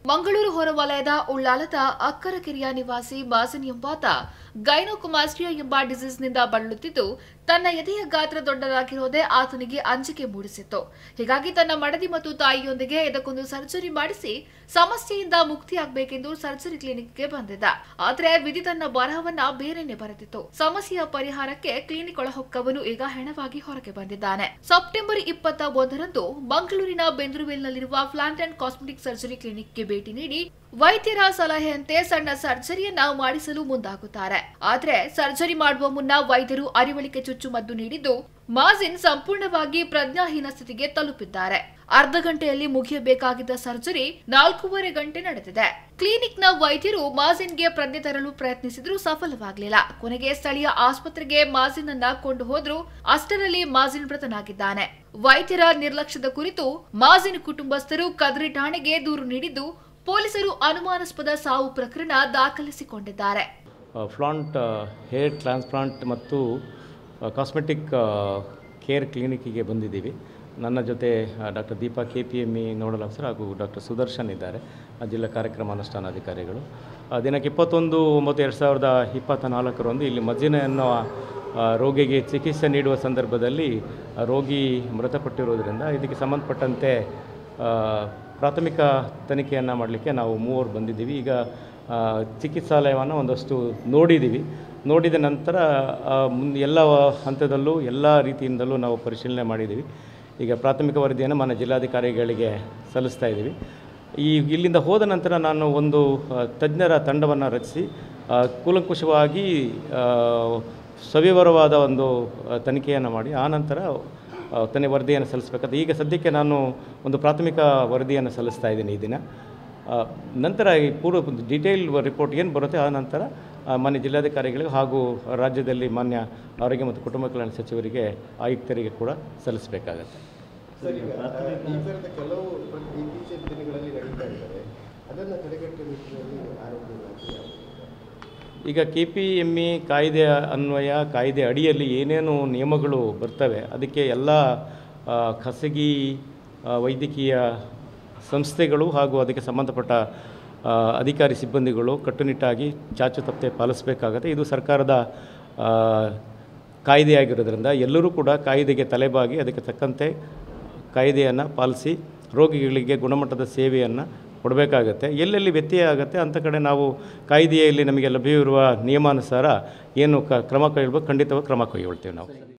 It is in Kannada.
ಮಂಗಳೂರು ಹೊರವಲಯದ ಉಳ್ಳಾಲದ ಅಕ್ಕರಕೆರೆಯ ನಿವಾಸಿ ಮಾಸಿನ್ ಎಂಬಾತ ಗೈನೋಕೊಮಾಸ್ಟ್ರಿಯಾ ಎಂಬ ಡಿಸೀಸ್ನಿಂದ ಬಳಲುತ್ತಿದ್ದು ತನ್ನ ಎದೆಯ ಗಾತ್ರ ದೊಡ್ಡದಾಗಿರೋದೇ ಆತನಿಗೆ ಅಂಜಿಕೆ ಮೂಡಿಸಿತ್ತು ಹೀಗಾಗಿ ತನ್ನ ಮಡದಿ ಮತ್ತು ತಾಯಿಯೊಂದಿಗೆ ಇದಕ್ಕೊಂದು ಸರ್ಜರಿ ಮಾಡಿಸಿ ಸಮಸ್ಯೆಯಿಂದ ಮುಕ್ತಿಯಾಗಬೇಕೆಂದು ಸರ್ಜರಿ ಕ್ಲಿನಿಕ್ಗೆ ಬಂದಿದ್ದ ಆದರೆ ವಿಧಿ ತನ್ನ ಬರಹವನ್ನ ಬೇರೆನೆ ಬರೆದಿತ್ತು ಸಮಸ್ಯೆಯ ಪರಿಹಾರಕ್ಕೆ ಕ್ಲಿನಿಕ್ ಒಳಹೊಕ್ಕವನು ಈಗ ಹೆಣವಾಗಿ ಹೊರಗೆ ಬಂದಿದ್ದಾನೆ ಸೆಪ್ಟೆಂಬರ್ ಇಪ್ಪತ್ತ ಒಂದರಂದು ಮಂಗಳೂರಿನ ಬೆಂದ್ರುವೆಲ್ನಲ್ಲಿರುವ ಪ್ಲಾಂಟ್ ಅಂಡ್ ಕಾಸ್ಮೆಟಿಕ್ ಸರ್ಜರಿ ಕ್ಲಿನಿಕ್ಗೆ ಭೇಟಿ ನೀಡಿ ವೈದ್ಯರ ಸಲಹೆಯಂತೆ ಸಣ್ಣ ಸರ್ಜರಿಯನ್ನ ಮಾಡಿಸಲು ಮುಂದಾಗುತ್ತಾರೆ ಆದ್ರೆ ಸರ್ಜರಿ ಮಾಡುವ ಮುನ್ನ ವೈದ್ಯರು ಅರಿವಳಿಕೆ ಚುಚ್ಚುಮದ್ದು ನೀಡಿದ್ದು ಮಾಜಿನ್ ಸಂಪೂರ್ಣವಾಗಿ ಪ್ರಜ್ಞಾಹೀನ ಸ್ಥಿತಿಗೆ ತಲುಪಿದ್ದಾರೆ ಅರ್ಧ ಗಂಟೆಯಲ್ಲಿ ಮುಗಿಯಬೇಕಾಗಿದ್ದ ಸರ್ಜರಿ ನಾಲ್ಕೂವರೆ ಗಂಟೆ ನಡೆದಿದೆ ಕ್ಲಿನಿಕ್ನ ವೈದ್ಯರು ಮಾಜಿನ್ಗೆ ಪ್ರಜ್ಞೆ ತರಲು ಪ್ರಯತ್ನಿಸಿದ್ರು ಸಫಲವಾಗಲಿಲ್ಲ ಕೊನೆಗೆ ಸ್ಥಳೀಯ ಆಸ್ಪತ್ರೆಗೆ ಮಾಜಿನ್ ಅನ್ನ ಕೊಂಡು ಹೋದ್ರು ಅಷ್ಟರಲ್ಲಿ ಮಾಜಿನ್ ಮೃತನಾಗಿದ್ದಾನೆ ವೈದ್ಯರ ನಿರ್ಲಕ್ಷ್ಯದ ಕುರಿತು ಮಾಜಿನ್ ಕುಟುಂಬಸ್ಥರು ಕದ್ರಿ ಠಾಣೆಗೆ ದೂರು ನೀಡಿದ್ದು ಪೊಲೀಸರು ಅನುಮಾನಾಸ್ಪದ ಸಾವು ಪ್ರಕರಣ ದಾಖಲಿಸಿಕೊಂಡಿದ್ದಾರೆ ಫ್ಲಾಂಟ್ ಹೇರ್ ಟ್ರಾನ್ಸ್ಪ್ಲಾಂಟ್ ಮತ್ತು ಕಾಸ್ಮೆಟಿಕ್ ಕೇರ್ ಕ್ಲಿನಿಕ್ಕಿಗೆ ಬಂದಿದ್ದೀವಿ ನನ್ನ ಜೊತೆ doctor Deepa K P M E nodal officer ಹಾಗೂ ಡಾಕ್ಟರ್ ಸುದರ್ಶನ್ ಇದ್ದಾರೆ ಆ ಜಿಲ್ಲಾ ಕಾರ್ಯಕ್ರಮ ಅನುಷ್ಠಾನಾಧಿಕಾರಿಗಳು ಆ, ದಿನಾಂಕ ಇಪ್ಪತ್ತೊಂದು ಒಂಬತ್ತು ಎರಡು ಸಾವಿರದ ಇಪ್ಪತ್ತ ನಾಲ್ಕರಂದು ಇಲ್ಲಿ ಮಜ್ಜಿನ ಎನ್ನುವ ಆ, ರೋಗಿಗೆ ಚಿಕಿತ್ಸೆ ನೀಡುವ ಸಂದರ್ಭದಲ್ಲಿ ಆ ರೋಗಿ ಮೃತಪಟ್ಟಿರೋದ್ರಿಂದ ಇದಕ್ಕೆ ಸಂಬಂಧಪಟ್ಟಂತೆ ಆ, ಪ್ರಾಥಮಿಕ ತನಿಖೆಯನ್ನು ಮಾಡಲಿಕ್ಕೆ ನಾವು ಮೂವರು ಬಂದಿದ್ದೀವಿ ಈಗ ಆ, ಚಿಕಿತ್ಸಾಲಯವನ್ನು ಒಂದಷ್ಟು ನೋಡಿದ್ದೀವಿ ನೋಡಿದ ನಂತರ ಆ, ಮುಂದೆ ಎಲ್ಲ ಹಂತದಲ್ಲೂ ಎಲ್ಲ ರೀತಿಯಿಂದಲೂ ನಾವು ಪರಿಶೀಲನೆ ಮಾಡಿದ್ದೀವಿ ಈಗ ಪ್ರಾಥಮಿಕ ವರದಿಯನ್ನು ಮಾನ್ಯ ಜಿಲ್ಲಾಧಿಕಾರಿಗಳಿಗೆ ಸಲ್ಲಿಸ್ತಾ ಇದ್ದೀವಿ ಈ ಇಲ್ಲಿಂದ ಹೋದ ನಂತರ ನಾನು ಒಂದು ಆ, ತಜ್ಞರ ತಂಡವನ್ನು ರಚಿಸಿ ಆ, ಕೂಲಂಕುಷವಾಗಿ ಆ, ಸವಿವರವಾದ ಒಂದು ಆ, ತನಿಖೆಯನ್ನು ಮಾಡಿ ಆ ನಂತರ ಆ, ತನ್ನ ವರದಿಯನ್ನು ಸಲ್ಲಿಸಬೇಕಾದ ಈಗ ಸದ್ಯಕ್ಕೆ ನಾನು ಒಂದು ಪ್ರಾಥಮಿಕ ವರದಿಯನ್ನು ಸಲ್ಲಿಸ್ತಾ ಇದ್ದೀನಿ ಈ ದಿನ ಆ, ನಂತರ ಈ ಪೂರ್ವ ಡಿಟೇಲ್ ರಿಪೋರ್ಟ್ ಏನು ಬರುತ್ತೆ ಆ ನಂತರ ಆ, ಮಾನ್ಯ ಜಿಲ್ಲಾಧಿಕಾರಿಗಳಿಗೆ ಹಾಗೂ ರಾಜ್ಯದಲ್ಲಿ ಮಾನ್ಯ ಆರೋಗ್ಯ ಮತ್ತು ಕುಟುಂಬ ಕಲ್ಯಾಣ ಸಚಿವರಿಗೆ ಆಯುಕ್ತರಿಗೆ ಕೂಡ ಸಲ್ಲಿಸಬೇಕಾಗತ್ತೆ ಸರ್ ಈಗ ಈ ಥರದ ಕೆಲವು ಪ್ರ- ಇತ್ತೀಚಿನ ದಿನಗಳಲ್ಲಿ ನಡೀತಾ ಇದ್ದಾರೆ ಅದನ್ನು ತಡೆಗಟ್ಟುವ ನಿಟ್ಟಿನಲ್ಲಿ ಆರೋಗ್ಯ ಇಲಾಖೆ ಯಾವ ಈಗ ಕೆ ಪಿ ಎಮ್ ಇ ಕಾಯ್ದೆ ಅನ್ವಯ ಕಾಯ್ದೆ ಅಡಿಯಲ್ಲಿ ಏನೇನು ನಿಯಮಗಳು ಬರ್ತವೆ ಅದಕ್ಕೆ ಎಲ್ಲ ಆ, ಖಾಸಗಿ ಆ, ವೈದ್ಯಕೀಯ ಸಂಸ್ಥೆಗಳು ಹಾಗೂ ಅದಕ್ಕೆ ಸಂಬಂಧಪಟ್ಟ ಆ, ಅಧಿಕಾರಿ ಸಿಬ್ಬಂದಿಗಳು ಕಟ್ಟುನಿಟ್ಟಾಗಿ ಚಾಚು ತಪ್ಪದೆ ಪಾಲಿಸಬೇಕಾಗತ್ತೆ ಇದು ಸರ್ಕಾರದ ಆ, ಕಾಯ್ದೆಯಾಗಿರೋದ್ರಿಂದ ಎಲ್ಲರೂ ಕೂಡ ಕಾಯ್ದೆಗೆ ತಲೆಬಾಗಿ ಅದಕ್ಕೆ ತಕ್ಕಂತೆ ಕಾಯ್ದೆಯನ್ನು ಪಾಲಿಸಿ ರೋಗಿಗಳಿಗೆ ಗುಣಮಟ್ಟದ ಸೇವೆಯನ್ನು ಕೊಡಬೇಕಾಗತ್ತೆ ಎಲ್ಲೆಲ್ಲಿ ವ್ಯತ್ಯಯ ಆಗುತ್ತೆ ಅಂಥ ಕಡೆ ನಾವು ಕಾಯ್ದೆಯಲ್ಲಿ ನಮಗೆ ಲಭ್ಯವಿರುವ ನಿಯಮಾನುಸಾರ ಏನು ಕ ಕ್ರಮ ಕೈಗೊಳ್ಬೇಕು ಖಂಡಿತವಾಗಿ ಕ್ರಮ ಕೈಗೊಳ್ತೇವೆ ನಾವು